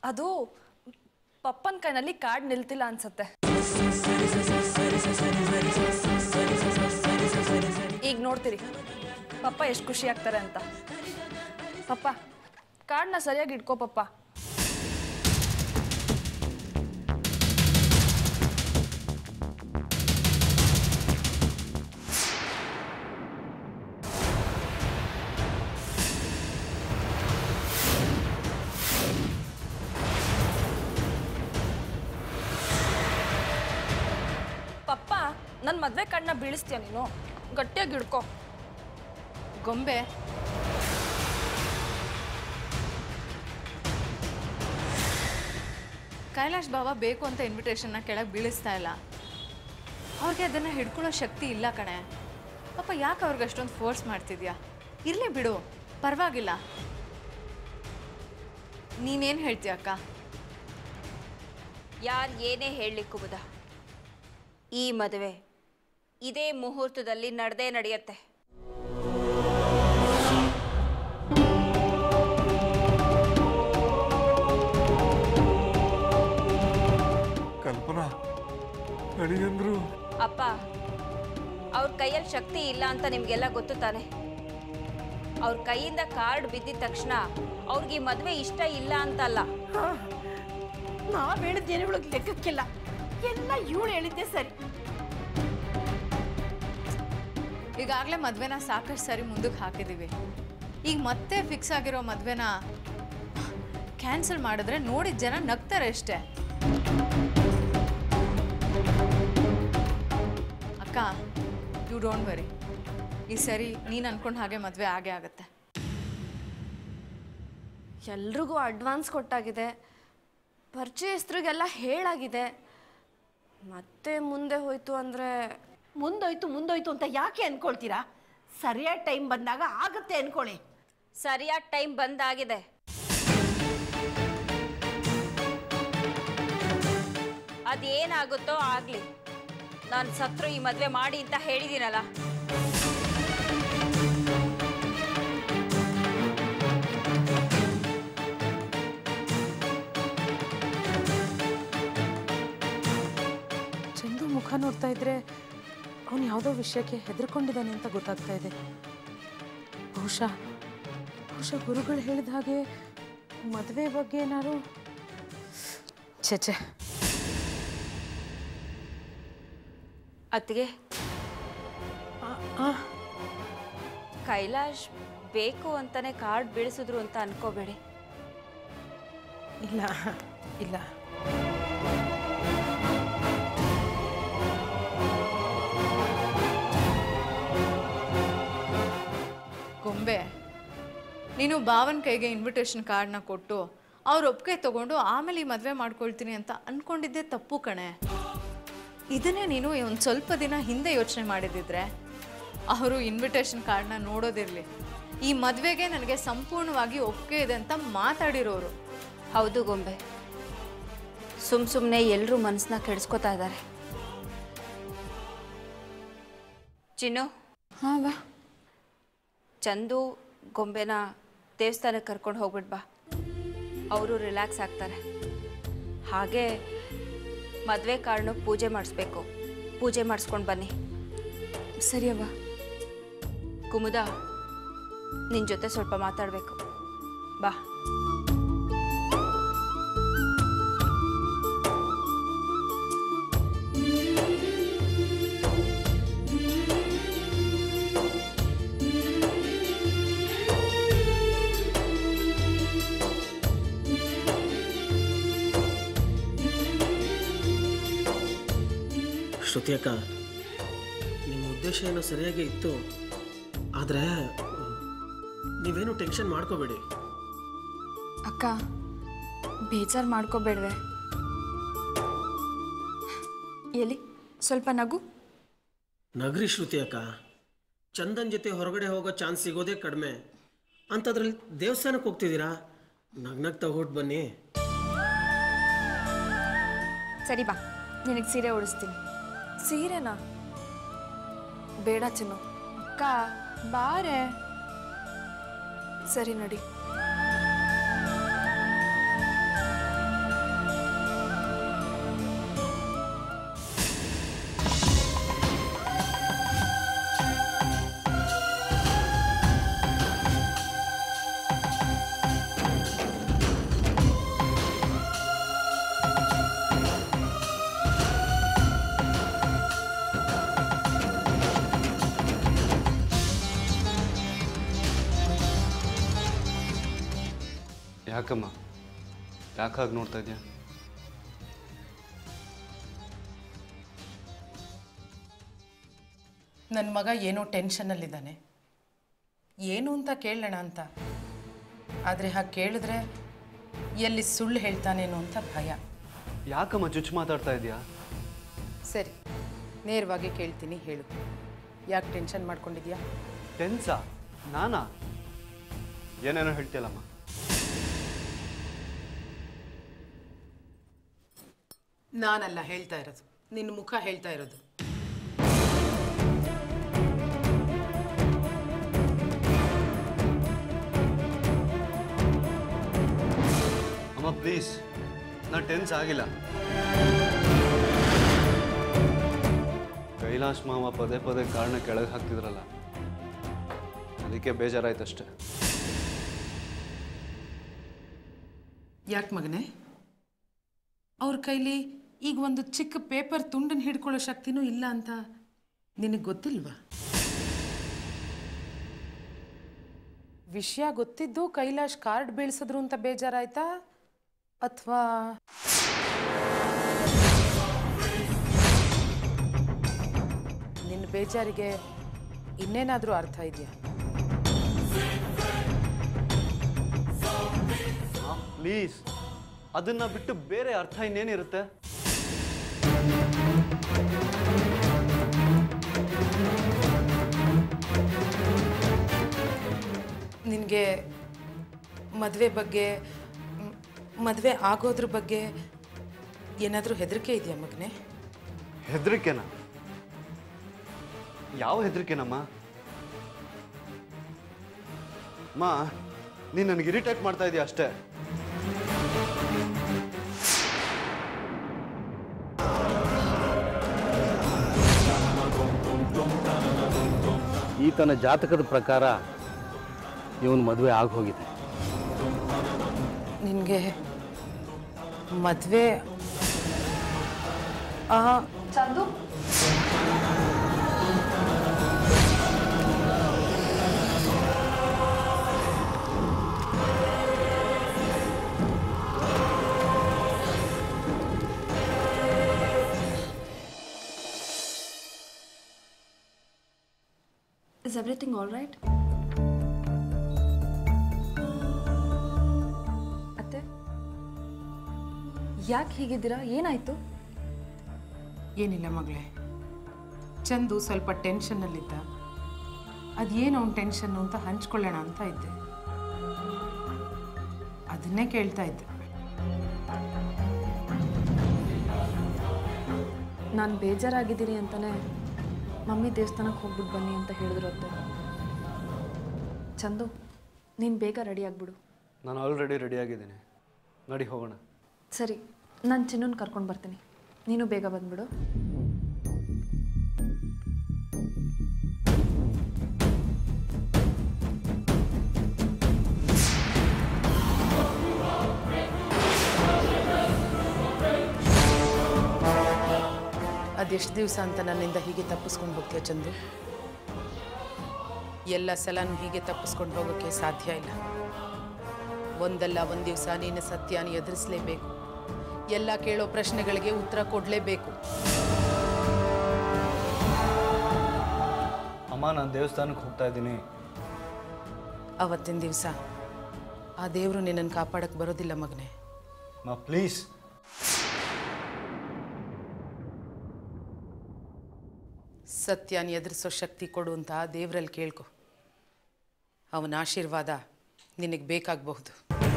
ಅದು ಪಪ್ಪನ ಕೈನಲ್ಲಿ ಕಾರ್ಡ್ ನಿಲ್ತಿಲ್ಲ ಅನ್ಸತ್ತೆ ಈಗ ನೋಡ್ತೀರಿ ಪಪ್ಪ ಎಷ್ಟು ಖುಷಿ ಆಗ್ತಾರೆ ಅಂತ ಪಪ್ಪ ಕಾರ್ಡ್ನ ಸರಿಯಾಗಿ ಇಟ್ಕೋ ಪಪ್ಪ ಪಪ್ಪ ನನ್ನ ಮದ್ವೆ ಕಾರ್ಡ್ನ ಬೀಳಿಸ್ತೀಯ ನೀನು ಗಟ್ಟಿಯಾಗಿ ಹಿಡ್ಕೋ ಗೊಂಬೆ ಕೈಲಾಶ್ ಬಾಬಾ ಬೇಕು ಅಂತ ಇನ್ವಿಟೇಷನ್ನ ಕೆಳಗೆ ಬೀಳಿಸ್ತಾ ಇಲ್ಲ ಅವ್ರಿಗೆ ಅದನ್ನು ಹಿಡ್ಕೊಳ್ಳೋ ಶಕ್ತಿ ಇಲ್ಲ ಕಣೆ ಪಾಪ ಯಾಕೆ ಅವ್ರಿಗೆ ಅಷ್ಟೊಂದು ಫೋರ್ಸ್ ಮಾಡ್ತಿದ್ಯಾ ಇರಲಿ ಬಿಡು ಪರವಾಗಿಲ್ಲ ನೀನೇನು ಹೇಳ್ತೀಯ ಅಕ್ಕ ಯಾರು ಏನೇ ಹೇಳಲಿ ಕುಬುದ ಈ ಮದುವೆ ಇದೇ ಮುಹೂರ್ತದಲ್ಲಿ ನಡೆದೇ ನಡೆಯುತ್ತೆ ಕಲ್ಪನಾ ಅಳಿಯಂದ್ರು ಅಪ್ಪ ಅವ್ರ ಕೈಯಲ್ಲಿ ಶಕ್ತಿ ಇಲ್ಲ ಅಂತ ನಿಮಗೆಲ್ಲ ಗೊತ್ತು ತಾನೆ ಅವ್ರ ಕೈಯಿಂದ ಕಾರ್ಡ್ ಬಿದ್ದಿದ ತಕ್ಷಣ ಅವ್ರಿಗೆ ಈ ಮದುವೆ ಇಷ್ಟ ಇಲ್ಲ ಅಂತಲ್ಲ ನಾವ್ ಹೇಳಿದ್ದೇನು ಇವಳಿಗೆ ಲೆಕ್ಕಕ್ಕಿಲ್ಲ ಎಲ್ಲ ಇವಳು ಹೇಳಿದ್ದೆ ಸರಿ ಈಗಾಗಲೇ ಮದುವೆನ ಸಾಕಷ್ಟು ಸರಿ ಮುಂದಕ್ಕೆ ಹಾಕಿದ್ದೀವಿ ಈಗ ಮತ್ತೆ ಫಿಕ್ಸ್ ಆಗಿರೋ ಮದುವೆನ ಕ್ಯಾನ್ಸಲ್ ಮಾಡಿದ್ರೆ ನೋಡಿದ ಜನ ನಗ್ತಾರೆ ಅಷ್ಟೇ ಅಕ್ಕ ಯು ಡೋಂಟ್ ವರಿ ಈ ಸರಿ ನೀನು ಅನ್ಕೊಂಡು ಹಾಗೆ ಮದುವೆ ಆಗೇ ಆಗುತ್ತೆ ಎಲ್ರಿಗೂ ಅಡ್ವಾನ್ಸ್ ಕೊಟ್ಟಾಗಿದೆ ಪರಿಚಯಸ್ಥರಿಗೆಲ್ಲ ಹೇಳಾಗಿದೆ ಮತ್ತೆ ಮುಂದೆ ಹೋಯ್ತು ಅಂದರೆ ಮುಂದೋಯ್ತು ಮುಂದೋಯ್ತು ಅಂತ ಯಾಕೆ ಅನ್ಕೊಳ್ತೀರಾ ಸರಿಯಾದ ಟೈಮ್ ಬಂದಾಗ ಆಗತ್ತೆ ಅನ್ಕೊಳ್ಳಿ ಸರಿಯಾದ ಟೈಮ್ ಬಂದಾಗಿದೆ ಅದೇನಾಗುತ್ತೋ ಆಗ್ಲಿ ನಾನು ಸತ್ರು ಈ ಮದುವೆ ಮಾಡಿ ಅಂತ ಹೇಳಿದ್ದೀನಲ್ಲ ಚಂದು ಮುಖ ನೋಡ್ತಾ ಇದ್ರೆ ಅವನು ಯಾವುದೋ ವಿಷಯಕ್ಕೆ ಹೆದರ್ಕೊಂಡಿದ್ದಾನೆ ಅಂತ ಗೊತ್ತಾಗ್ತಾ ಇದೆ ಬಹುಶಃ ಬಹುಶಃ ಗುರುಗಳು ಹೇಳಿದ ಹಾಗೆ ಮದುವೆ ಬಗ್ಗೆ ಏನಾದ್ರು ಛೆ ಛೆ ಅತ್ತಿಗೆ ಆ, ಆ, ಕೈಲಾಶ್ ಬೇಕು ಅಂತಾನೆ ಕಾರ್ಡ್ ಬೀಳಿಸಿದ್ರು ಅಂತ ಅನ್ಕೋಬೇಡಿ ಇಲ್ಲ ಇಲ್ಲ ಗೊಂಬೆ ನೀನು ಭಾವನ ಕೈಗೆ ಇನ್ವಿಟೇಷನ್ ಕಾರ್ಡ್ನ ಕೊಟ್ಟು ಅವ್ರ ಒಪ್ಪಿಗೆ ತಗೊಂಡು ಆಮೇಲೆ ಈ ಮದುವೆ ಮಾಡ್ಕೊಳ್ತೀನಿ ಅಂತ ಅನ್ಕೊಂಡಿದ್ದೆ ತಪ್ಪು ಕಣೆ ಇದನ್ನೇ ನೀನು ಒಂದು ಸ್ವಲ್ಪ ದಿನ ಹಿಂದೆ ಯೋಚನೆ ಮಾಡಿದಿದ್ರೆ ಅವರು ಇನ್ವಿಟೇಷನ್ ಕಾರ್ಡ್ನ ನೋಡೋದಿರಲಿ ಈ ಮದುವೆಗೆ ನನಗೆ ಸಂಪೂರ್ಣವಾಗಿ ಒಪ್ಪಿಗೆ ಇದೆ ಅಂತ ಮಾತಾಡಿರೋರು ಹೌದು ಗೊಂಬೆ ಸುಮ್ ಸುಮ್ಮನೆ ಎಲ್ಲರೂ ಮನಸ್ಸನ್ನ ಕೆಡಿಸ್ಕೋತಾ ಇದ್ದಾರೆ ಚಿನ್ನು ಹಾಂ ಬಾ ಚಂದು ಗೊಂಬೆನ ದೇವಸ್ಥಾನಕ್ಕೆ ಕರ್ಕೊಂಡು ಹೋಗ್ಬಿಟ್ ಬಾ ಅವರು ರಿಲ್ಯಾಕ್ಸ್ ಆಗ್ತಾರೆ ಹಾಗೆ ಮದುವೆ ಕಾರ್ಡ್ನು ಪೂಜೆ ಮಾಡಿಸ್ಬೇಕು ಪೂಜೆ ಮಾಡಿಸ್ಕೊಂಡು ಬನ್ನಿ ಸರಿ ಅವ್ವ ಕುಮುದ ನಿನ್ನ ಜೊತೆ ಸ್ವಲ್ಪ ಮಾತಾಡಬೇಕು ಬಾ ಶ್ರುತಿ ಅಕ್ಕ ನಿಮ್ಮ ಉದ್ದೇಶ ಏನೋ ಸರಿಯಾಗೇ ಇತ್ತು ಆದರೆ ನೀವೇನು ಟೆನ್ಷನ್ ಮಾಡ್ಕೋಬೇಡಿ ಅಕ್ಕ ಬೇಜಾರು ಮಾಡ್ಕೋಬೇಡ್ವೆ ಎಲ್ಲಿ ಸ್ವಲ್ಪ ನಗು ನಗರಿ ಶ್ರುತಿ ಅಕ್ಕ ಚಂದನ್ ಜೊತೆ ಹೊರಗಡೆ ಹೋಗೋ ಚಾನ್ಸ್ ಸಿಗೋದೇ ಕಡಿಮೆ ಅಂಥದ್ರಲ್ಲಿ ದೇವಸ್ಥಾನಕ್ಕೆ ಹೋಗ್ತಿದ್ದೀರಾ ನಗ್ನಗ್ತಾ ಹೊಟ್ಟು ಬನ್ನಿ ಸರಿ ಬಾ ನಿನಗೆ ಸೀರೆ ಉಡಿಸ್ತೀನಿ ಸೀರೆನಾ ಬೇಡ ಚಿನ್ನು ಅಕ್ಕ ಬಾರೆ ಸರಿ ನಡಿ ಯಾಕಮ್ಮ ಯಾಕಾಗಿ ನೋಡ್ತಾ ಇದೆಯಾ ನನ್ನ ಮಗ ಏನೋ ಟೆನ್ಷನ್ನಲ್ಲಿದ್ದಾನೆ ಏನು ಅಂತ ಕೇಳೋಣ ಅಂತ ಆದರೆ ಹಾಗೆ ಕೇಳಿದ್ರೆ ಎಲ್ಲಿ ಸುಳ್ಳು ಹೇಳ್ತಾನೇನೋ ಅಂತ ಭಯ ಯಾಕಮ್ಮ ಚುಚ್ಚು ಮಾತಾಡ್ತಾ ಇದೆಯಾ ಸರಿ ನೇರವಾಗಿ ಕೇಳ್ತೀನಿ ಹೇಳು ಯಾಕೆ ಟೆನ್ಷನ್ ಮಾಡ್ಕೊಂಡಿದ್ಯಾ ಟೆನ್ಸಾ ನಾನಾ ಏನೇನೋ ಹೇಳ್ತೀಯಲ್ಲಮ್ಮ ನಾನಲ್ಲ ಹೇಳ್ತಾ ಇರೋದು ನಿನ್ನ ಮುಖ ಹೇಳ್ತಾ ಇರೋದು ಅಮ್ಮ ಪ್ಲೀಸ್ ನಾನು ಟೆನ್ಸ್ ಆಗಿಲ್ಲ ಕೈಲಾಶ್ ಮಾವ ಪದೇ ಪದೇ ಕಾರಣ ಕೆಳಗೆ ಹಾಕ್ತಿದ್ರಲ್ಲ ಅದಕ್ಕೆ ಬೇಜಾರಾಯ್ತಷ್ಟೆ ಯಾಕೆ ಮಗನೇ ಅವ್ರ ಕೈಲಿ ಈಗ ಒಂದು ಚಿಕ್ಕ ಪೇಪರ್ ತುಂಡನ್ನು ಹಿಡ್ಕೊಳ್ಳೋ ಶಕ್ತಿನೂ ಇಲ್ಲ ಅಂತ ನಿನಗೆ ಗೊತ್ತಿಲ್ವಾ ವಿಷಯ ಗೊತ್ತಿದ್ದು ಕೈಲಾಶ್ ಕಾರ್ಡ್ ಬೀಳ್ಸಿದ್ರು ಅಂತ ಬೇಜಾರಾಯ್ತಾ ಅಥವಾ ನಿನ್ನ ಬೇಜಾರಿಗೆ ಇನ್ನೇನಾದರೂ ಅರ್ಥ ಇದೆಯಾ ಪ್ಲೀಸ್ ಅದನ್ನ ಬಿಟ್ಟು ಬೇರೆ ಅರ್ಥ ಇನ್ನೇನಿರುತ್ತೆ ನಿನಗೆ ಮದುವೆ ಬಗ್ಗೆ ಮದುವೆ ಆಗೋದ್ರ ಬಗ್ಗೆ ಏನಾದರೂ ಹೆದರಿಕೆ ಇದೆಯಾ ಮಗನೇ ಹೆದರಿಕೆನಾ ಯಾವ ಹೆದರಿಕೆನಮ್ಮ ಮಾ ನೀನು ನನಗೆ ಇರಿಟೇಟ್ ಮಾಡ್ತಾ ಇದೀಯ ಅಷ್ಟೇ ಈತನ ಜಾತಕದ ಪ್ರಕಾರ ಇವನು ಮದುವೆ ಆಗೋಗಿದೆ ನಿನಗೆ ಮದುವೆ Chandu Is everything all right? ಅತ್ತೆ ಯಾಕೆ ಹೀಗಿದ್ದೀರಾ ಏನಾಯ್ತು ಏನಿಲ್ಲ ಮಗಳೇ ಚಂದು ಸ್ವಲ್ಪ ಟೆನ್ಷನ್ನಲ್ಲಿದ್ದ ಅದೇನು ಅವ್ನ ಟೆನ್ಷನ್ನು ಅಂತ ಹಂಚ್ಕೊಳ್ಳೋಣ ಅಂತ ಇದ್ದೆ ಅದನ್ನೇ ಕೇಳ್ತಾ ಇದ್ದೆ ನಾನು ಬೇಜಾರಾಗಿದ್ದೀನಿ ಅಂತಾನೆ ಮಮ್ಮಿ ದೇವಸ್ಥಾನಕ್ಕೆ ಹೋಗ್ಬಿಟ್ಟು ಬನ್ನಿ ಅಂತ ಹೇಳಿದ್ರು ಅತ್ತೆ ಚಂದು ನೀನು ಬೇಗ ರೆಡಿ ಆಗಿಬಿಡು ನಾನು ಆಲ್ರೆಡಿ ರೆಡಿಯಾಗಿದ್ದೀನಿ ನಡಿ ಹೋಗೋಣ ಸರಿ ನಾನು ಚಿನ್ನನ್ ಕರ್ಕೊಂಡು ಬರ್ತೀನಿ ನೀನು ಬೇಗ ಬಂದ್ಬಿಡು ಅದೆಷ್ಟು ದಿವಸ ಅಂತ ನನ್ನಿಂದ ಹೀಗೆ ತಪ್ಪಿಸ್ಕೊಂಡು ಹೋಗ್ತೀಯ ಚಂದು ಎಲ್ಲ ಸಲನೂ ಹೀಗೆ ತಪ್ಪಿಸ್ಕೊಂಡು ಹೋಗೋಕ್ಕೆ ಸಾಧ್ಯ ಇಲ್ಲ ಒಂದಲ್ಲ ಒಂದು ದಿವಸ ನೀನು ಸತ್ಯನ ಎದುರಿಸಲೇಬೇಕು ಎಲ್ಲ ಕೇಳೋ ಪ್ರಶ್ನೆಗಳಿಗೆ ಉತ್ತರ ಕೊಡಲೇಬೇಕು ಅಮ್ಮ ನಾನು ದೇವಸ್ಥಾನಕ್ಕೆ ಹೋಗ್ತಾ ಇದ್ದೀನಿ ಅವತ್ತಿನ ದಿವಸ ಆ ದೇವರು ನಿನ್ನನ್ನು ಕಾಪಾಡಕ್ಕೆ ಬರೋದಿಲ್ಲ ಮಗನೇ ಮಾ ಪ್ಲೀಸ್ ಸತ್ಯನ ಎದುರಿಸೋ ಶಕ್ತಿ ಕೊಡು ಅಂತ ಆ ದೇವರಲ್ಲಿ ಕೇಳ್ಕೊ ಅವನ ಆಶೀರ್ವಾದ ನಿನಗೆ ಬೇಕಾಗಬಹುದು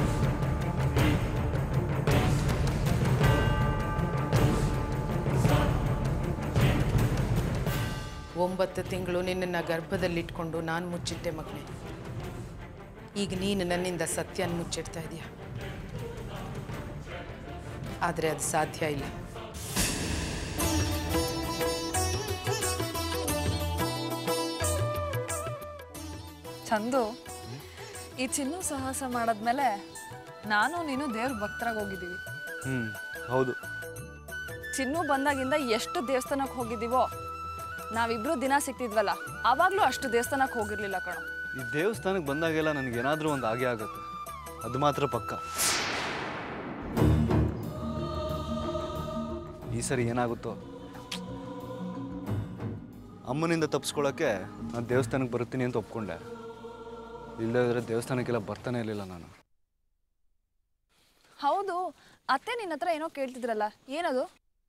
ಒಂಬತ್ತು ತಿಂಗಳು ನಿನ್ನನ್ನು ಗರ್ಭದಲ್ಲಿಟ್ಕೊಂಡು ನಾನು ಮುಚ್ಚಿಟ್ಟೆ ಮಗನೇ ಈಗ ನೀನು ನನ್ನಿಂದ ಸತ್ಯನ ಮುಚ್ಚಿಡ್ತಾ ಇದೀಯ ಆದರೆ ಅದು ಸಾಧ್ಯ ಇಲ್ಲ ಚಂದು ಈ ಚಿನ್ನು ಸಾಹಸ ಮಾಡಾದ್ಮೇಲೆ ನಾನು ನೀನು ದೇವ್ರ ಭಕ್ತರಾಗಿ ಹೋಗಿದ್ದೀವಿ ಹ್ಞೂ ಹೌದು ಚಿನ್ನು ಬಂದಾಗಿಂದ ಎಷ್ಟು ದೇವಸ್ಥಾನಕ್ಕೆ ಹೋಗಿದ್ದೀವೋ ನಾವಿಬ್ರು ದಿನ ಸಿಗ್ತಿದ್ವಲ್ಲ ಆವಾಗಲೂ ಅಷ್ಟು ದೇವಸ್ಥಾನಕ್ಕೆ ಹೋಗಿರ್ಲಿಲ್ಲ ಕಣೋ ಈ ದೇವಸ್ಥಾನಕ್ಕೆ ಬಂದಾಗೆಲ್ಲ ನನಗೇನಾದರೂ ಒಂದು ಆಗೇ ಆಗುತ್ತೆ ಅದು ಮಾತ್ರ ಪಕ್ಕ ಈ ಸರಿ ಏನಾಗುತ್ತೋ ಅಮ್ಮನಿಂದ ತಪ್ಪಿಸ್ಕೊಳ್ಳೋಕ್ಕೆ ನಾನು ದೇವಸ್ಥಾನಕ್ಕೆ ಬರ್ತೀನಿ ಅಂತ ಒಪ್ಕೊಂಡೆ ಇಲ್ಲದ್ರೆ ದೇವಸ್ಥಾನಕ್ಕೆಲ್ಲ ಬರ್ತಾನೆ ಇರಲಿಲ್ಲ ನಾನು ಹೌದು ಅತ್ತೆ ನಿನ್ನ ಹತ್ರ ಏನೋ ಕೇಳ್ತಿದ್ರಲ್ಲ ಏನದು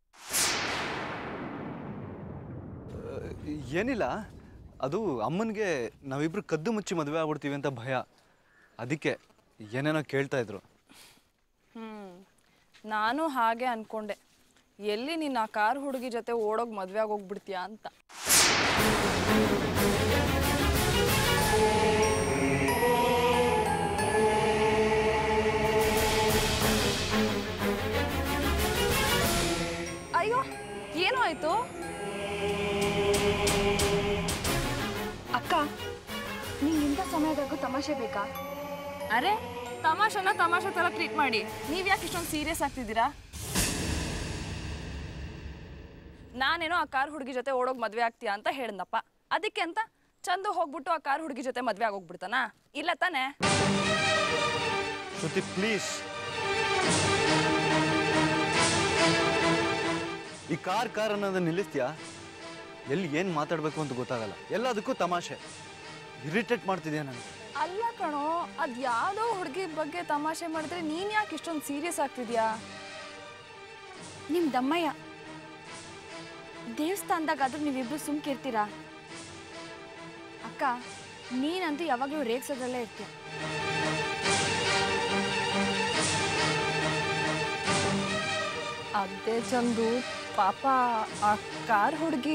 ಏನಿಲ್ಲ ಅದು ಅಮ್ಮನಿಗೆ ನಾವಿಬ್ರು ಕದ್ದು ಮುಚ್ಚಿ ಮದುವೆ ಆಗ್ಬಿಡ್ತೀವಿ ಅಂತ ಭಯ ಅದಕ್ಕೆ ಏನೇನೋ ಕೇಳ್ತಾ ಇದ್ರು ಹ್ಮ್ ನಾನು ಹಾಗೆ ಅನ್ಕೊಂಡೆ ಎಲ್ಲಿ ನಿನ್ನ ಆ ಕಾರ್ ಹುಡುಗಿ ಜೊತೆ ಓಡೋಗಿ ಮದ್ವೆ ಆಗೋಗ್ಬಿಡ್ತೀಯಾ ಅಂತ ಅಯ್ಯೋ ಏನೋ ಆಯ್ತು ಅಕ್ಕ ನಿಂಗೆ ಇಂಥ ಸಮಯದಾಗೂ ತಮಾಷೆ ಬೇಕಾ ಅರೆ ತಮಾಷೆನ ತಮಾಷೆ ಥರ ಟ್ರೀಟ್ ಮಾಡಿ ನೀವು ಯಾಕೆ ಇಷ್ಟೊಂದು ಸೀರಿಯಸ್ ಆಗ್ತಿದ್ದೀರಾ ನಾನೇನೋ ಆ ಕಾರ್ ಹುಡುಗಿ ಜೊತೆ ಓಡೋಗಿ ಮದ್ವೆ ಆಗ್ತೀಯಾ ಅಂತ ಹೇಳಿದ್ನಪ್ಪ ಅದಕ್ಕೆ ಅಂತ ಚಂದು ಹೋಗ್ಬಿಟ್ಟು ಆ ಕಾರ್ ಹುಡುಗಿ ಜೊತೆ ಮದ್ವೆ ಆಗೋಗ್ಬಿಡ್ತಾನ ಇಲ್ಲ ತಾನೇ ಶ್ರುತಿ ಪ್ಲೀಸ್ ಈ ಕಾರ್ ಕಾರ್ ಅನ್ನೋದನ್ನ ನಿಲ್ಲಿಸ್ತೀಯಾ ಎಲ್ಲಿ ಏನು ಮಾತಾಡಬೇಕು ಅಂತ ಗೊತ್ತಾಗಲ್ಲ ಎಲ್ಲದಕ್ಕೂ ತಮಾಷೆ ಇರಿಟೇಟ್ ಮಾಡ್ತಿದ್ಯಾ ನನಗೆ ಅಲ್ಲ ಕಣೋ ಅದ್ ಯಾವ್ದೋ ಹುಡುಗಿ ಬಗ್ಗೆ ತಮಾಷೆ ಮಾಡಿದ್ರೆ ನೀನ್ ಯಾಕೆ ಇಷ್ಟೊಂದು ಸೀರಿಯಸ್ ಆಗ್ತಿದ್ಯಾ ನಿಮ್ ದಮ್ಮಯ್ಯ ದೇವಸ್ಥಾನದಾಗಾದ್ರೂ ನೀವಿಬ್ರು ಸುಮ್ಕಿರ್ತೀರಾ ಅಕ್ಕ ನೀನಂತೂ ಯಾವಾಗಲೂ ರೇಗ್ಸೋದ್ರಲ್ಲೇ ಇರ್ತೀಯ ಅದೇ ಚಂದು ಪಾಪ ಆ ಕಾರ್ ಹುಡುಗಿ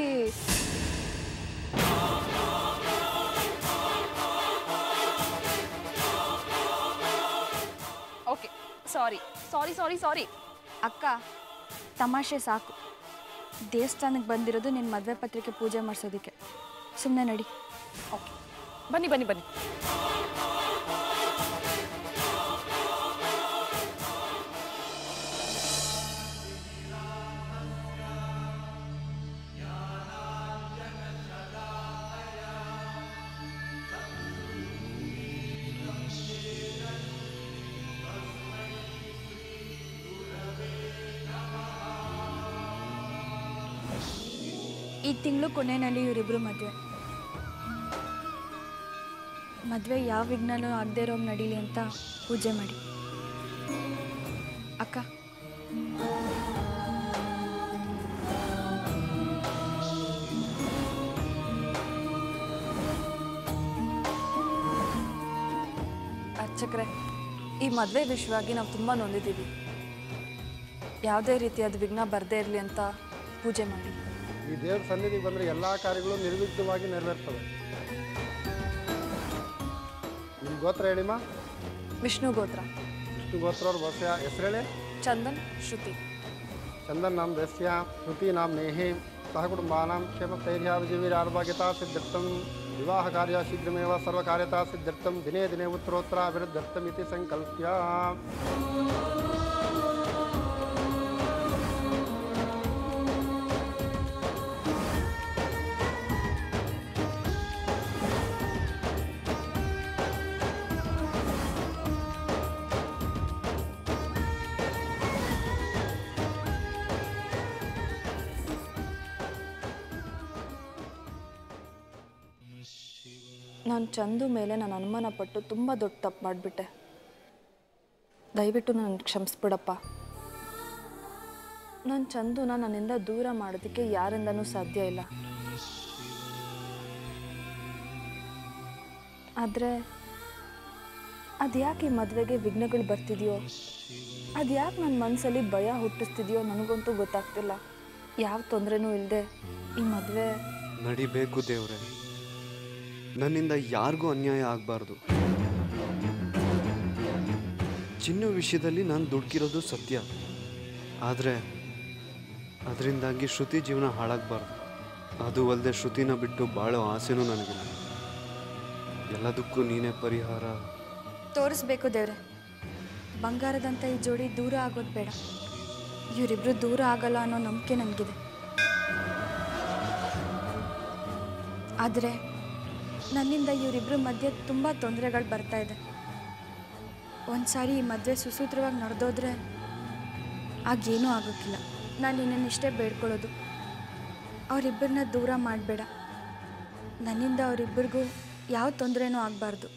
ಓಕೆ ಸಾರಿ ಸಾರಿ ಸಾರಿ ಸಾರಿ ಅಕ್ಕ ತಮಾಷೆ ಸಾಕು ದೇವಸ್ಥಾನಕ್ಕೆ ಬಂದಿರೋದು ನಿನ್ನ ಮದುವೆ ಪತ್ರಿಕೆ ಪೂಜೆ ಮಾಡಿಸೋದಕ್ಕೆ ಸುಮ್ಮನೆ ನಡಿ ಓಕೆ ಬನ್ನಿ ಬನ್ನಿ ಬನ್ನಿ ಈ ತಿಂಗಳು ಕೊನೆಯಲ್ಲಿ ಇವರಿಬ್ರು ಮದುವೆ ಮದುವೆ ಯಾವ ವಿಘ್ನನೂ ಆಗದೆ ಇರೋ ನಡೀಲಿ ಅಂತ ಪೂಜೆ ಮಾಡಿ ಅಕ್ಕ ಅರ್ಚಕ್ರೆ ಈ ಮದುವೆ ವಿಷಯವಾಗಿ ನಾವು ತುಂಬ ನೊಂದಿದ್ದೀವಿ ಯಾವುದೇ ರೀತಿಯಾದ ವಿಘ್ನ ಬರದೇ ಇರಲಿ ಅಂತ ಪೂಜೆ ಮಾಡಿ ಈ ದೇವ್ರ ಸನ್ನಿಧಿಗೆ ಬಂದರೆ ಎಲ್ಲ ಕಾರ್ಯಗಳು ನಿರ್ವಿಘ್ನವಾಗಿ ನೆರವೇರ್ತವೆ ನಿಮ್ಮ ಗೋತ್ರ ಹೇಳಿಮ್ಮ ವಿಷ್ಣು ಗೋತ್ರ ವಿಷ್ಣು ಗೋತ್ರ ಅವ್ರ ಬಸ್ಯ ಹೆಸರು ಹೇಳಿ ಚಂದನ್ ಶ್ರುತಿ ಚಂದನ್ ನಾಮ್ ದಸ್ಯ ಶ್ರುತಿ ನಾಮ್ ನೇಹಿ ಸಹಕುಟುಂಬಾನಾಂ ಕ್ಷೇಮಸ್ಥೈರ್ಯಾಭಿಜೀವಿರಾರ್ಭಾಗ್ಯತಾ ಸಿದ್ಧರ್ಥಂ ವಿವಾಹ ಕಾರ್ಯ ಶೀಘ್ರಮೇವ ಸರ್ವಕಾರ್ಯತಾ ಸಿದ್ಧರ್ಥಂ ದಿನೇ ದಿನೇ ಉತ್ತರೋತ್ತರ ಅಭಿವೃದ್ಧರ್ಥಮಿತಿ ಸಂಕಲ್ಪ್ಯ ನಾನು ಚಂದು ಮೇಲೆ ನಾನು ಅನುಮಾನ ಪಟ್ಟು ತುಂಬ ದೊಡ್ಡ ತಪ್ಪು ಮಾಡಿಬಿಟ್ಟೆ ದಯವಿಟ್ಟು ನನ್ನ ಕ್ಷಮಿಸ್ಬಿಡಪ್ಪ ನಾನು ಚಂದುನ ನನ್ನಿಂದ ದೂರ ಮಾಡೋದಕ್ಕೆ ಯಾರಿಂದನೂ ಸಾಧ್ಯ ಇಲ್ಲ ಆದರೆ ಅದ್ಯಾಕೆ ಈ ಮದುವೆಗೆ ವಿಘ್ನಗಳು ಬರ್ತಿದೆಯೋ ಅದ್ಯಾಕೆ ನನ್ನ ಮನಸ್ಸಲ್ಲಿ ಭಯ ಹುಟ್ಟಿಸ್ತಿದೆಯೋ ನನಗಂತೂ ಗೊತ್ತಾಗ್ತಿಲ್ಲ ಯಾವ ತೊಂದರೆನೂ ಇಲ್ಲದೆ ಈ ಮದುವೆ ನಡಿಬೇಕು ದೇವ್ರೆ ನನ್ನಿಂದ ಯಾರಿಗೂ ಅನ್ಯಾಯ ಆಗಬಾರ್ದು ಚಿನ್ನು ವಿಷಯದಲ್ಲಿ ನಾನು ದುಡುಕಿರೋದು ಸತ್ಯ ಆದರೆ ಅದರಿಂದಾಗಿ ಶ್ರುತಿ ಜೀವನ ಹಾಳಾಗಬಾರ್ದು ಅದು ಅಲ್ಲದೆ ಶ್ರುತಿನ ಬಿಟ್ಟು ಬಾಳೋ ಆಸೆನೂ ನನಗಿಲ್ಲ ಎಲ್ಲದಕ್ಕೂ ನೀನೇ ಪರಿಹಾರ ತೋರಿಸ್ಬೇಕು ದೇವ್ರೆ ಬಂಗಾರದಂಥ ಈ ಜೋಡಿ ದೂರ ಆಗೋದು ಬೇಡ ಇವರಿಬ್ರು ದೂರ ಆಗಲ್ಲ ಅನ್ನೋ ನಂಬಿಕೆ ನನಗಿದೆ ಆದರೆ ನನ್ನಿಂದ ಇವರಿಬ್ಬರ ಮಧ್ಯೆ ತುಂಬ ತೊಂದರೆಗಳು ಬರ್ತಾ ಇದೆ ಒಂದು ಸಾರಿ ಈ ಮದುವೆ ಸುಸೂತ್ರವಾಗಿ ನಡೆದೋದ್ರೆ ಆಗೇನೂ ಆಗೋಕ್ಕಿಲ್ಲ ನಾನು ನಿನ್ನನ್ನು ಇಷ್ಟೇ ಬೇಡ್ಕೊಳ್ಳೋದು ಅವರಿಬ್ಬರನ್ನ ದೂರ ಮಾಡಬೇಡ ನನ್ನಿಂದ ಅವರಿಬ್ಬರಿಗೂ ಯಾವ ತೊಂದರೆನೂ ಆಗಬಾರ್ದು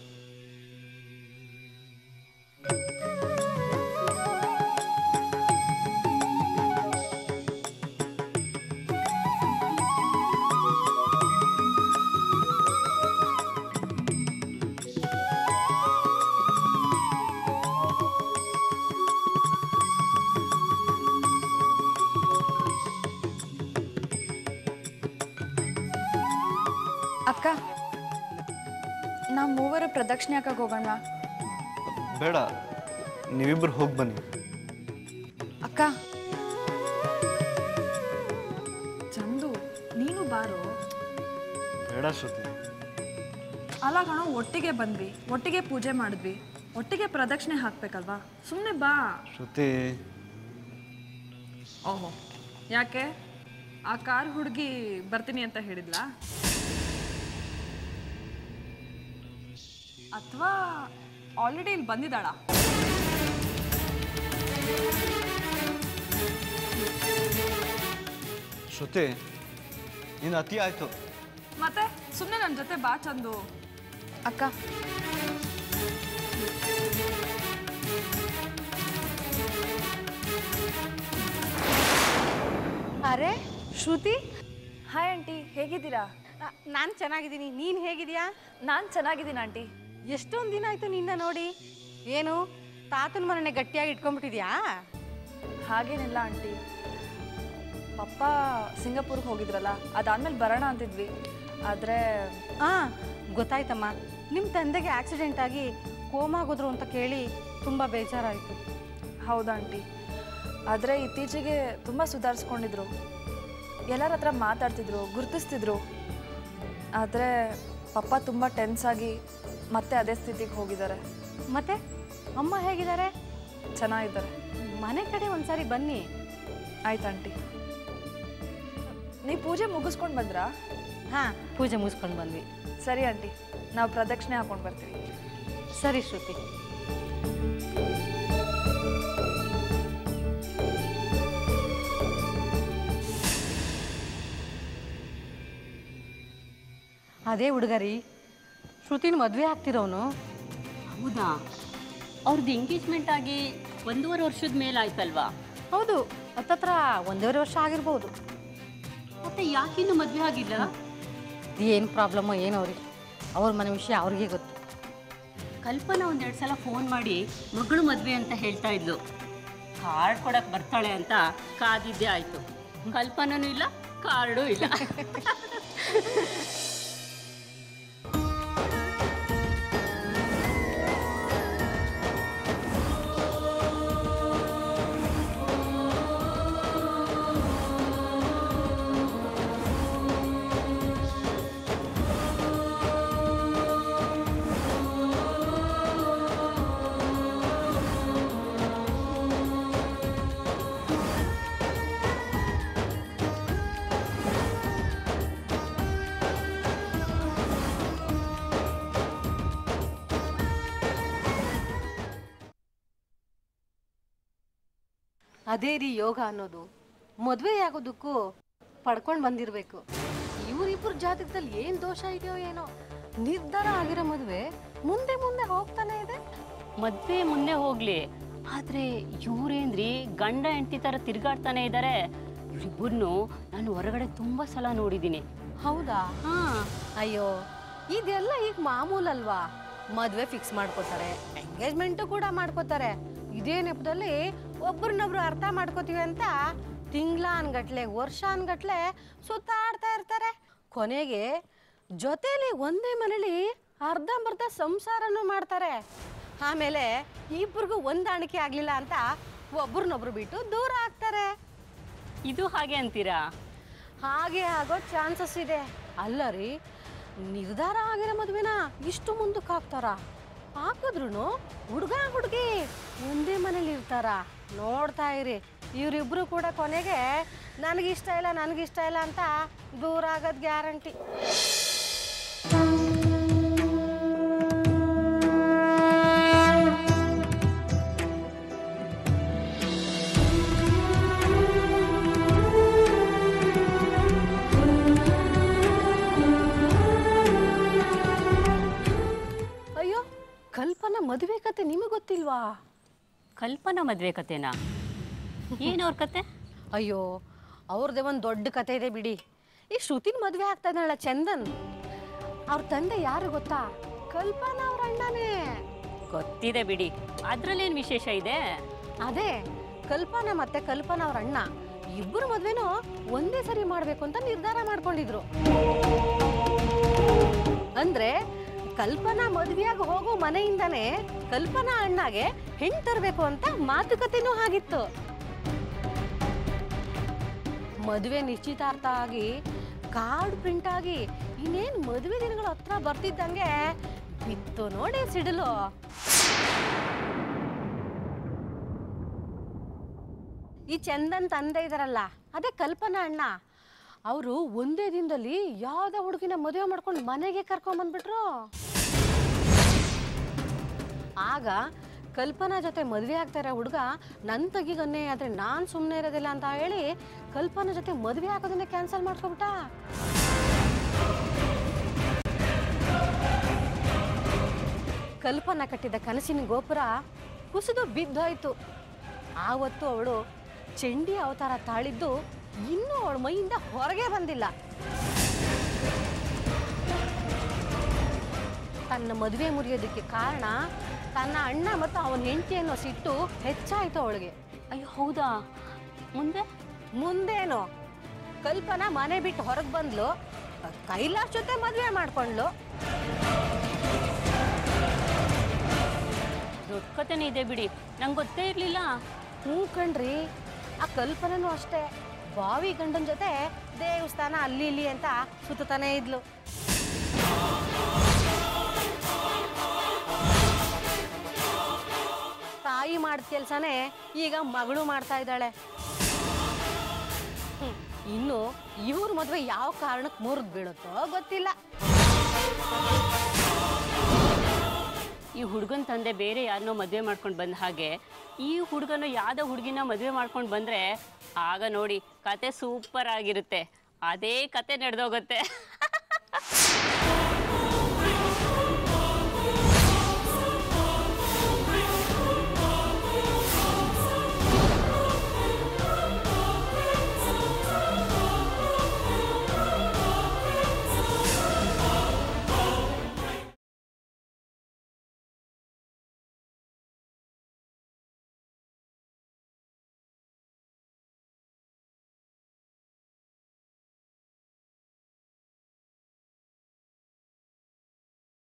ಅಕ್ಕ ನಾವು ಮೂವರು ಪ್ರದಕ್ಷಿಣೆ ಹಾಕಕ್ಕೆ ಹೋಗೋಣ ಬೇಡ ನೀವಿಬ್ಬರು ಹೋಗಿ ಬನ್ನಿ ಅಕ್ಕ ಚಂದು ನೀನು ಬಾರು ಬೇಡ ಶ್ರುತಿ ಅಲ್ಲ ಕಣೋ ಒಟ್ಟಿಗೆ ಬಂದ್ವಿ ಒಟ್ಟಿಗೆ ಪೂಜೆ ಮಾಡಿದ್ವಿ ಒಟ್ಟಿಗೆ ಪ್ರದಕ್ಷಿಣೆ ಹಾಕ್ಬೇಕಲ್ವಾ ಸುಮ್ಮನೆ ಬಾ ಶ್ರುತಿ ಓಹೋ ಯಾಕೆ ಆ ಕಾರ್ ಹುಡುಗಿ ಬರ್ತೀನಿ ಅಂತ ಹೇಳಿದ್ಲಾ ಅಥವಾ ಆಲ್ರೆಡಿ ಇಲ್ಲಿ ಬಂದಿದ್ದಾಳ ಶ್ರುತಿ ನೀನು ಅತಿ ಆಯ್ತು ಮತ್ತೆ ಸುಮ್ಮನೆ ನನ್ನ ಜೊತೆ ಬಾ ಚಂದು ಅಕ್ಕ ಅರೆ ಶ್ರುತಿ ಹಾಯ್ ಆಂಟಿ ಹೇಗಿದ್ದೀರಾ ನಾನು ಚೆನ್ನಾಗಿದ್ದೀನಿ ನೀನು ಹೇಗಿದೆಯಾ ನಾನು ಚೆನ್ನಾಗಿದ್ದೀನಿ ಆಂಟಿ ಎಷ್ಟೊಂದು ದಿನ ಆಯ್ತು ನಿನ್ನ ನೋಡಿ ಏನು ತಾತನ ಮನೆ ಗಟ್ಟಿಯಾಗಿ ಇಟ್ಕೊಂಡ್ಬಿಟ್ಟಿದ್ಯಾ ಹಾಗೇನಿಲ್ಲ ಆಂಟಿ ಪಪ್ಪ ಸಿಂಗಾಪುರ್ಗೆ ಹೋಗಿದ್ರಲ್ಲ ಅದಾದ್ಮೇಲೆ ಬರೋಣ ಅಂತಿದ್ವಿ ಆದರೆ ಹಾಂ ಗೊತ್ತಾಯ್ತಮ್ಮ ನಿಮ್ಮ ತಂದೆಗೆ ಆಕ್ಸಿಡೆಂಟ್ ಆಗಿ ಕೋಮಾಗೋದ್ರು ಅಂತ ಕೇಳಿ ತುಂಬ ಬೇಜಾರಾಯಿತು ಹೌದಾ ಆಂಟಿ ಆದರೆ ಇತ್ತೀಚೆಗೆ ತುಂಬ ಸುಧಾರಿಸ್ಕೊಂಡಿದ್ರು ಎಲ್ಲರ ಹತ್ರ ಮಾತಾಡ್ತಿದ್ರು ಗುರ್ತಿಸ್ತಿದ್ರು ಆದರೆ ಪಪ್ಪ ತುಂಬ ಟೆನ್ಸ್ ಆಗಿ ಮತ್ತೆ ಅದೇ ಸ್ಥಿತಿಗೆ ಹೋಗಿದ್ದಾರೆ ಮತ್ತೆ ಅಮ್ಮ ಹೇಗಿದ್ದಾರೆ ಚೆನ್ನಾಗಿದ್ದಾರೆ ಮನೆ ಕಡೆ ಒಂದ್ಸಾರಿ ಬನ್ನಿ ಆಯ್ತು ಆಂಟಿ ನೀವು ಪೂಜೆ ಮುಗಿಸ್ಕೊಂಡು ಬಂದ್ರಾ ಹಾಂ ಪೂಜೆ ಮುಗಿಸ್ಕೊಂಡು ಬಂದ್ವಿ ಸರಿ ಆಂಟಿ ನಾವು ಪ್ರದಕ್ಷಿಣೆ ಹಾಕೊಂಡು ಬರ್ತೀವಿ ಸರಿ ಶ್ರುತಿ ಅದೇ ಹುಡುಗರಿ ಶ್ರುತಿನ ಮದುವೆ ಆಗ್ತಿರೋನು ಹೌದಾ ಅವ್ರದ್ದು ಎಂಗೇಜ್ಮೆಂಟ್ ಆಗಿ ಒಂದೂವರೆ ವರ್ಷದ ಮೇಲೆ ಆಯ್ತಲ್ವಾ ಹೌದು ಹತ್ತತ್ರ ಒಂದೂವರೆ ವರ್ಷ ಆಗಿರ್ಬೋದು ಮತ್ತೆ ಯಾಕಿನ್ನು ಮದುವೆ ಆಗಿಲ್ಲ ಏನು ಪ್ರಾಬ್ಲಮ್ಮೋ ಏನೋ ಅವ್ರಿಗೆ ಅವ್ರ ಮನೆ ವಿಷಯ ಅವ್ರಿಗೆ ಗೊತ್ತು ಕಲ್ಪನಾ ಒಂದೆರಡು ಸಲ ಫೋನ್ ಮಾಡಿ ಮಗಳು ಮದುವೆ ಅಂತ ಹೇಳ್ತಾ ಇದ್ಲು ಕಾರ್ಡ್ ಕೊಡಕ್ಕೆ ಬರ್ತಾಳೆ ಅಂತ ಕಾದಿದ್ದೇ ಆಯಿತು ಕಲ್ಪನೂ ಇಲ್ಲ ಕಾರ್ಡು ಇಲ್ಲ ಅದೇ ರೀ ಯೋಗ ಅನ್ನೋದು ಮದುವೆ ಆಗೋದಕ್ಕೂ ಪಡ್ಕೊಂಡು ಬಂದಿರಬೇಕು ಇವರಿಬ್ಬರ ಜಾತಕದಲ್ಲಿ ಏನು ದೋಷ ಇದೆಯೋ ಏನೋ ನಿರ್ಧಾರ ಆಗಿರೋ ಮದುವೆ ಮುಂದೆ ಮುಂದೆ ಹೋಗ್ತಾನೆ ಇದೆ ಮದುವೆ ಮುಂದೆ ಹೋಗ್ಲಿ ಆದ್ರೆ ಇವ್ರೇನ್ರಿ ಗಂಡ ಹೆಂಡತಿ ತರ ತಿರ್ಗಾಡ್ತಾನೆ ಇದ್ದಾರೆ ಇವ್ರಿಬ್ಬರನ್ನು ನಾನು ಹೊರಗಡೆ ತುಂಬಾ ಸಲ ನೋಡಿದ್ದೀನಿ ಹೌದಾ ಹಾ ಅಯ್ಯೋ ಇದೆಲ್ಲ ಈಗ ಮಾಮೂಲಲ್ವಾ ಮದುವೆ ಫಿಕ್ಸ್ ಮಾಡ್ಕೋತಾರೆ ಎಂಗೇಜ್ಮೆಂಟು ಕೂಡ ಮಾಡ್ಕೋತಾರೆ ಇದೇ ನೆಪದಲ್ಲಿ ಒಬ್ರನ್ನೊಬ್ರು ಅರ್ಥ ಮಾಡ್ಕೋತೀವಿ ಅಂತ ತಿಂಗ್ಳ ಅನ್ಗಟ್ಲೆ ವರ್ಷ ಅನ್ಗಟ್ಲೆ ಸುತ್ತಾಡ್ತಾ ಇರ್ತಾರೆ ಕೊನೆಗೆ ಜೊತೆಲಿ ಒಂದೇ ಮನೇಲಿ ಅರ್ಧಂಬರ್ಧ ಸಂಸಾರನೂ ಮಾಡ್ತಾರೆ ಆಮೇಲೆ ಇಬ್ರಿಗೂ ಹೊಂದಾಣಿಕೆ ಆಗ್ಲಿಲ್ಲ ಅಂತ ಒಬ್ರನ್ನೊಬ್ರು ಬಿಟ್ಟು ದೂರ ಆಗ್ತಾರೆ ಇದು ಹಾಗೆ ಅಂತೀರಾ ಹಾಗೆ ಆಗೋ ಚಾನ್ಸಸ್ ಇದೆ ಅಲ್ಲ ರೀ ನಿರ್ಧಾರ ಆಗಿರೋ ಮದುವೆನ ಇಷ್ಟು ಮುಂದಕ್ಕೆ ಹಾಕ್ತಾರ ಹಾಕಿದ್ರು ಹುಡುಗ ಹುಡುಗಿ ಒಂದೇ ಮನೇಲಿ ಇರ್ತಾರ ನೋಡ್ತಾ ಇರಿ ಇವರಿಬ್ರು ಕೂಡ ಕೊನೆಗೆ ನನಗಿಷ್ಟ ಇಲ್ಲ ನನಗಿಷ್ಟ ಇಲ್ಲ ಅಂತ ದೂರ ಆಗೋದು ಗ್ಯಾರಂಟಿ ಮದುವೆ ಕತೆ ನಿಮಗೆ ಗೊತ್ತಿಲ್ವಾ ಕಲ್ಪನಾ ಮದುವೆ ಕತೆನಾ ಏನು ಅವ್ರ ಕತೆ ಅಯ್ಯೋ ಅವ್ರದ್ದೇ ಒಂದು ದೊಡ್ಡ ಕತೆ ಇದೆ ಬಿಡಿ ಈ ಶ್ರುತಿನ ಮದುವೆ ಆಗ್ತಾ ಇದ್ದಾಳ ಚಂದನ್ ಅವ್ರ ತಂದೆ ಯಾರು ಗೊತ್ತಾ ಕಲ್ಪನಾ ಅವ್ರ ಅಣ್ಣನೇ ಗೊತ್ತಿದೆ ಬಿಡಿ ಅದ್ರಲ್ಲೇನು ವಿಶೇಷ ಇದೆ ಅದೇ ಕಲ್ಪನಾ ಮತ್ತೆ ಕಲ್ಪನಾ ಅವ್ರ ಅಣ್ಣ ಇಬ್ಬರು ಮದ್ವೆನೂ ಒಂದೇ ಸರಿ ಮಾಡ್ಬೇಕು ಅಂತ ನಿರ್ಧಾರ ಮಾಡ್ಕೊಂಡಿದ್ರು ಅಂದ್ರೆ ಕಲ್ಪನಾ ಮದ್ವೆಯಾಗ ಹೋಗೋ ಮನೆಯಿಂದಾನೇ ಕಲ್ಪನಾ ಅಣ್ಣಗೆ ಹೆಣ್ ತರಬೇಕು ಅಂತ ಮಾತುಕತೆನೂ ಆಗಿತ್ತು ಮದುವೆ ನಿಶ್ಚಿತಾರ್ಥ ಆಗಿ ಕಾರ್ಡ್ ಪ್ರಿಂಟ್ ಆಗಿ ಇನ್ನೇನ್ ಮದುವೆ ದಿನಗಳ ಹತ್ರ ಬರ್ತಿದ್ದಂಗೆ ಬಿತ್ತು ನೋಡಿ ಸಿಡಿಲು ಈ ಚಂದನ್ ತಂದೆ ಇದಾರಲ್ಲ ಅದೇ ಕಲ್ಪನಾ ಅಣ್ಣ ಅವರು ಒಂದೇ ದಿನದಲ್ಲಿ ಯಾವ್ದೋ ಹುಡುಗಿನ ಮದುವೆ ಮಾಡ್ಕೊಂಡು ಮನೆಗೆ ಕರ್ಕೊಂಡ್ ಬಂದ್ಬಿಟ್ರು ಆಗ ಕಲ್ಪನಾ ಜೊತೆ ಮದುವೆ ಆಗ್ತಾ ಇರೋ ಹುಡುಗ ನನ್ನ ತಗಿಗನ್ನೇ ಆದ್ರೆ ನಾನು ಸುಮ್ಮನೆ ಇರೋದಿಲ್ಲ ಅಂತ ಹೇಳಿ ಕಲ್ಪನಾ ಜೊತೆ ಮದುವೆ ಆಗೋದನ್ನೇ ಕ್ಯಾನ್ಸಲ್ ಮಾಡ್ಕೊಬಿಟ್ಟ ಕಲ್ಪನಾ ಕಟ್ಟಿದ ಕನಸಿನ ಗೋಪುರ ಕುಸಿದು ಬಿದ್ದೋಯ್ತು ಆವತ್ತು ಅವಳು ಚಂಡಿ ಅವತಾರ ತಾಳಿದ್ದು ಇನ್ನೂ ಅವಳ ಮೈಯಿಂದ ಹೊರಗೆ ಬಂದಿಲ್ಲ ತನ್ನ ಮದುವೆ ಮುರಿಯೋದಕ್ಕೆ ಕಾರಣ ತನ್ನ ಅಣ್ಣ ಮತ್ತು ಅವನ ಹೆಂಡತಿ ಅನ್ನೋ ಸಿಟ್ಟು ಹೆಚ್ಚಾಯ್ತು ಅವಳಿಗೆ ಅಯ್ಯೋ ಹೌದಾ ಮುಂದೆ ಮುಂದೇನು ಕಲ್ಪನಾ ಮನೆ ಬಿಟ್ಟು ಹೊರಗೆ ಬಂದ್ಲು ಕೈಲಾಶ್ ಜೊತೆ ಮದುವೆ ಮಾಡ್ಕೊಂಡ್ಲು ದೊಡ್ಡ ಕತೆನೇ ಇದೆ ಬಿಡಿ ನಂಗೆ ಗೊತ್ತೇ ಇರಲಿಲ್ಲ ಹ್ಞೂ ಕಣ್ರಿ ಆ ಕಲ್ಪನೂ ಅಷ್ಟೇ ಬಾವಿ ಗಂಡನ ಜೊತೆ ದೇವಸ್ಥಾನ ಅಲ್ಲಿ ಇಲ್ಲಿ ಅಂತ ಸುತ್ತಾನೆ ಇದ್ಲು ತಾಯಿ ಮಾಡಿದ ಕೆಲಸನೇ ಈಗ ಮಗಳು ಮಾಡ್ತಾ ಇದ್ದಾಳೆ ಹ್ಮ್, ಇನ್ನು ಇವ್ರ ಮದುವೆ ಯಾವ ಕಾರಣಕ್ಕೆ ಮುರಿದು ಬೀಳುತ್ತೋ ಗೊತ್ತಿಲ್ಲ ಈ ಹುಡುಗನ ತಂದೆ ಬೇರೆ ಯಾರನ್ನೋ ಮದುವೆ ಮಾಡ್ಕೊಂಡು ಬಂದ ಹಾಗೆ ಈ ಹುಡುಗನ ಯಾವ್ದೋ ಹುಡುಗಿನ ಮದುವೆ ಮಾಡ್ಕೊಂಡು ಬಂದರೆ ಆಗ ನೋಡಿ ಕತೆ ಸೂಪರ್ ಆಗಿರುತ್ತೆ ಅದೇ ಕತೆ ನಡೆದೋಗುತ್ತೆ